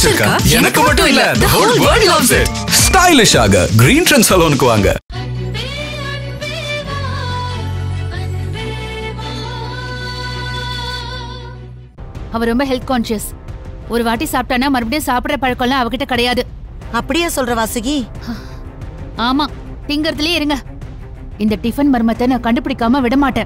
பிடிச்சிருக்கா எனக்கு மட்டும் இல்ல the whole world loves it ஸ்டைலிஷாக கிரீன் ட்ரெண்ட் சலூனுக்கு வாங்க அவ ரொம்ப ஹெல்த் கான்ஷியஸ் ஒரு வாட்டி சாப்பிட்டானா மறுபடியும் சாப்பிடுற பழக்கம்லாம் அவகிட்ட கிடையாது அப்படியே சொல்ற வாசுகி ஆமா திங்கறதுலயே இருங்க இந்த டிஃபன் மர்மத்தை நான் கண்டுபிடிக்காம விட மாட்டேன்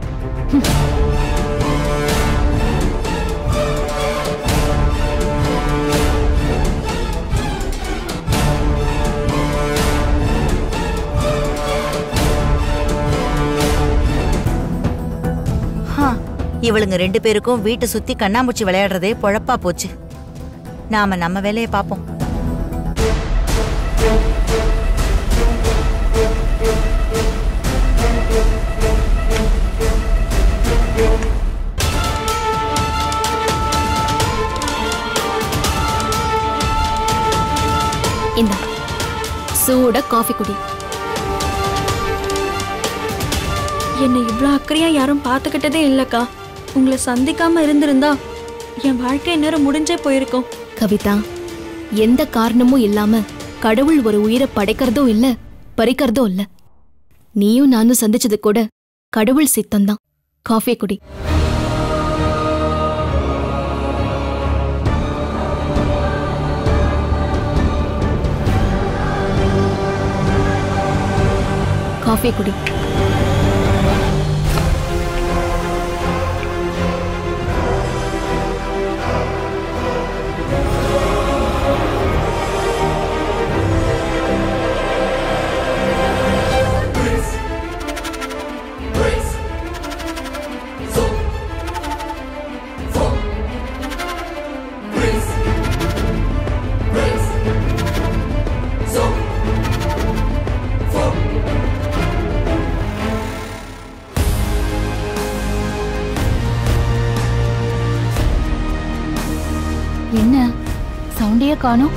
ஹா, இவளுங்க ரெண்டு பேருக்கும் வீட்டை சுத்தி கண்ணாமூச்சி விளையாடுறதே பொழப்பா போச்சு நாம நம்ம வேலையை பார்ப்போம் இந்தா சூட காஃபி குடி என்னை இவ்வளோ அக்கறையா யாரும் பார்த்துக்கிட்டதே இல்லக்கா உங்களை சந்திக்காம இருந்திருந்தா என் வாழ்க்கை நேரம் முடிஞ்சே போயிருக்கும் கவிதா எந்த காரணமும் இல்லாம கடவுள் ஒரு உயிரை படைக்கிறதும் இல்ல பறிக்கிறதும் இல்ல நீயும் நானும் சந்திச்சது கூட கடவுள் சித்தம்தான் காஃபி குடி காஃபி குடி என்ன சவுண்டையே காணோம்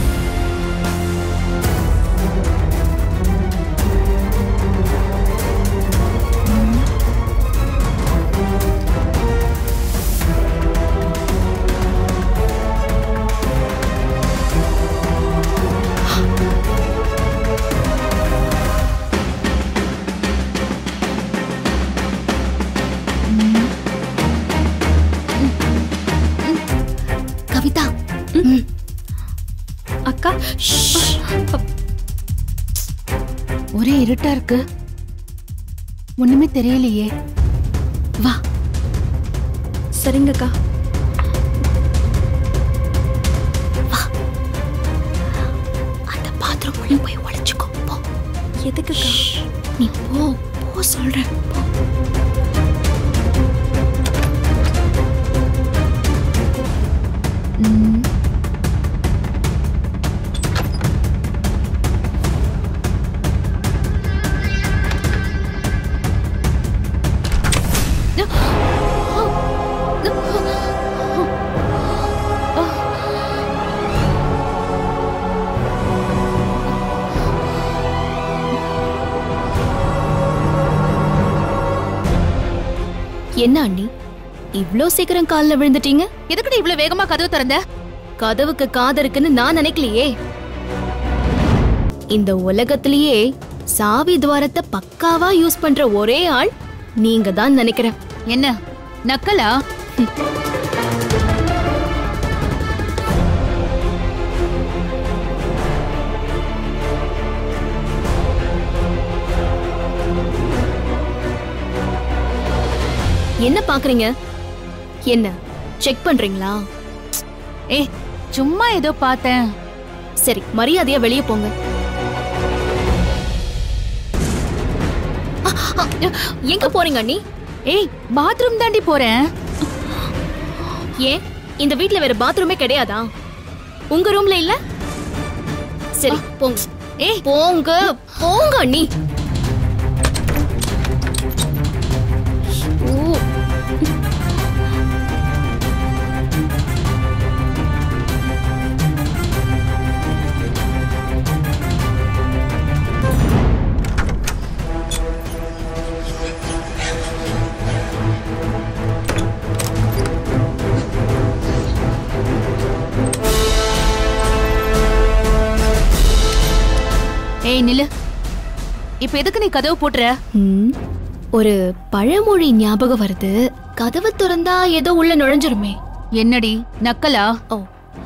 கவிதா அக்கா ஒரே இருட்டா இருக்கு ஒண்ணுமே தெரியலையே வா சரிங்கக்கா அந்த பாத்ரூம் உள்ள போய் ஒளிச்சுக்கோ போ எதுக்குக்கா நீ போ போ சொல்றேன் போ ம். என்ன அண்ணி இவ்ளோ சீக்கிரம் கால்ல விழுந்துட்டீங்க எதுக்குடி இவ்வளவு வேகமா கதவு திறந்த கதவுக்கு காது இருக்குன்னு நான் நினைக்கலையே இந்த உலகத்திலேயே சாவி துவாரத்தை பக்காவா யூஸ் பண்ற ஒரே ஆள் நீங்க தான் நினைக்கிறேன் என்ன நக்கலா என்ன பாக்குறீங்க என்ன செக் பண்றீங்களா ஏய் சும்மா ஏதோ பார்த்தேன் சரி மரியாதையா வெளியே போங்க அ, அ, எங்க போறீங்க அண்ணி ஏய் பாத்ரூம் தாண்டி போறேன் ஏன் இந்த வீட்ல வேற பாத்ரூமே கிடையாதா உங்க ரூம்ல இல்ல சரி போங்க ஏய் போங்க போங்க அண்ணி ஓ ஏய் நில்லு இப்ப எதுக்கு நீ கதவு போட்டுற ம், ஒரு பழமொழி ஞாபகம் வருது கதவு திறந்தா ஏதோ உள்ள நுழைஞ்சிருமே என்னடி நக்கலா ஓ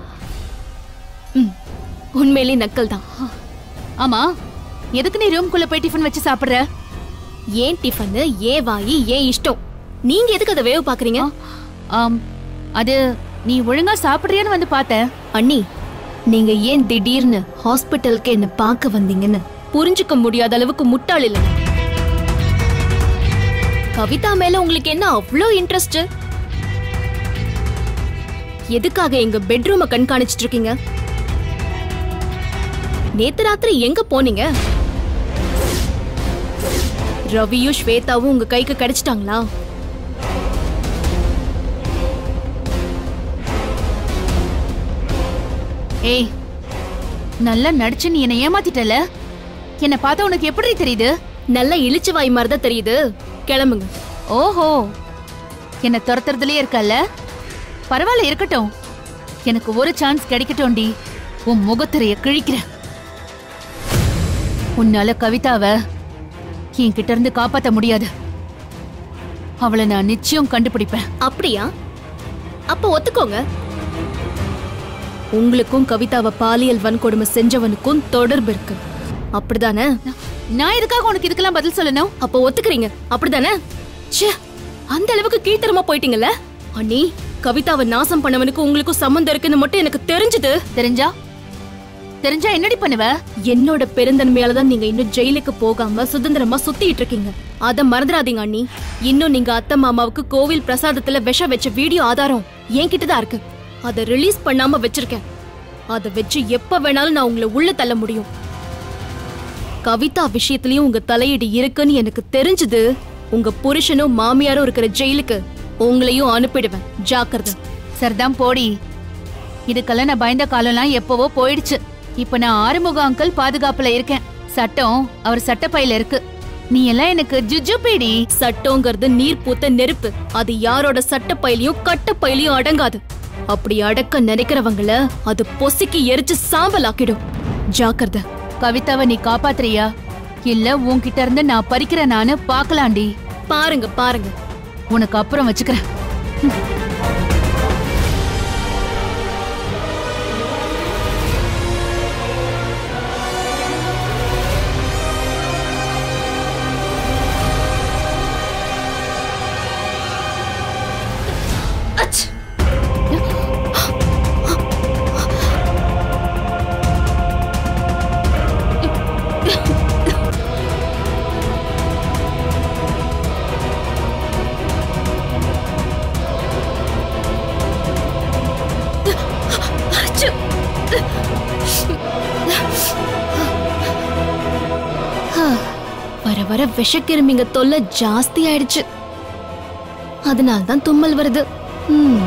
ம் உண்மையிலே நக்கல் தான் ஆமா எதுக்கு நீ ரூம்குள்ள போய் டிஃபன் வச்சு சாப்பிடுற ஏன் டிஃபனு ஏன் வாயி ஏன் இஷ்டம் நீங்க எதுக்கு அதை வேவு பாக்குறீங்க ஆம் அது நீ ஒழுங்கா சாப்பிடுறியான்னு வந்து பார்த்தேன் அண்ணி நீங்க ஏன் திடீர்னு ஹாஸ்பிட்டலுக்கு என்ன பார்க்க வந்தீங்கன்னு புரிஞ்சுக்க முடியாத அளவுக்கு முட்டாள் இல்ல கவிதா மேல உங்களுக்கு என்ன அவ்வளோ இன்ட்ரெஸ்ட் எதுக்காக எங்க பெட்ரூம கண்காணிச்சிட்டு இருக்கீங்க நேத்து ராத்திரி எங்க போனீங்க ரவியும் ஸ்வேதாவும் உங்க கைக்கு கிடைச்சிட்டாங்களா ஏய் நல்லா நடிச்சு நீ என்னை ஏமாத்திட்டல என்ன பார்த்தா உனக்கு எப்படி தெரியுது நல்ல இழிச்சு வாய் மாதிரி தான் தெரியுது கிளம்புங்க ஓஹோ என்ன துரத்துறதுலயே இருக்கல்ல பரவாயில்ல இருக்கட்டும் எனக்கு ஒரு சான்ஸ் கிடைக்கட்டும்டி உன் முகத்திரைய கிழிக்கிறேன் உன்னால கவிதாவ என்கிட்ட இருந்து காப்பாத்த முடியாது அவளை நான் நிச்சயம் கண்டுபிடிப்பேன் அப்படியா அப்ப ஒத்துக்கோங்க உங்களுக்கும் கவிதாவை பாலியல் வன்கொடுமை செஞ்சவனுக்கும் தொடர்பு இருக்கு அப்படிதானே நான் எதுக்காக உனக்கு இதுக்கெல்லாம் பதில் சொல்லணும் அப்ப ஒத்துக்கிறீங்க அப்படிதானே ச்சே அந்த அளவுக்கு கீழ்த்தரமா போயிட்டீங்கல்ல அண்ணி கவிதாவை நாசம் பண்ணவனுக்கு உங்களுக்கும் சம்மந்தம் இருக்குன்னு மட்டும் எனக்கு தெரிஞ்சது தெரிஞ்சா தெரிஞ்சா என்னடி பண்ணுவ என்னோட பெருந்தன்மையால தான் நீங்க இன்னும் ஜெயிலுக்கு போகாம சுதந்திரமா சுத்திட்டு இருக்கீங்க அத மறந்துடாதீங்க அண்ணி இன்னும் நீங்க அத்தை மாமாவுக்கு கோவில் பிரசாதத்துல விஷம் வச்ச வீடியோ ஆதாரம் என்கிட்ட தான் இருக்கு அத ரிலீஸ் பண்ணாம வச்சிருக்கேன் அத வச்சு எப்ப வேணாலும் நான் உங்களை உள்ள தள்ள முடியும் கவிதா விஷயத்திலயும் உங்க தலையீடு இருக்குன்னு எனக்கு தெரிஞ்சது உங்க புருஷனும் மாமியாரும் இருக்கிற ஜெயிலுக்கு உங்களையும் அனுப்பிடுவேன் ஜாக்கிரதை சரிதான் போடி இதுக்கெல்லாம் நான் பயந்த காலம்லாம் எப்பவோ போயிடுச்சு இப்ப நான் ஆறுமுக அங்கிள் பாதுகாப்புல இருக்கேன் சட்டம் அவர் சட்டப்பையில இருக்கு நீ எல்லாம் எனக்கு ஜுஜு பீடி சட்டங்கிறது நீர் பூத்த நெருப்பு அது யாரோட சட்டப்பையிலயும் கட்டப்பையிலயும் அடங்காது அப்படி அடக்க நினைக்கிறவங்கள அது பொசுக்கி எரிச்சு சாம்பலாக்கிடும் ஜாக்கிரதை கவிதாவை நீ காப்பாத்துறியா இல்ல உன்கிட்ட இருந்து நான் பறிக்கிறேன் நானு பாக்கலாண்டி பாருங்க பாருங்க உனக்கு அப்புறம் வச்சுக்கிறேன் வர வர விஷக்கிருமிங்க தொல்லை ஜாஸ்தி ஆயிடுச்சு அதனால தான் தும்மல் வருது ம்.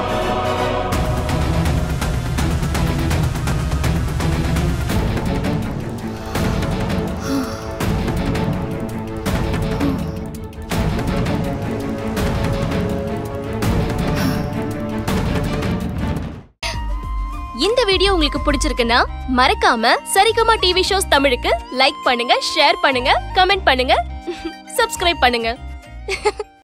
இந்த வீடியோ உங்களுக்கு பிடிச்சிருக்குன்னா மறக்காம சரிகமா டிவி ஷோஸ் தமிழுக்கு லைக் பண்ணுங்க ஷேர் பண்ணுங்க கமெண்ட் பண்ணுங்க சப்ஸ்கிரைப் பண்ணுங்க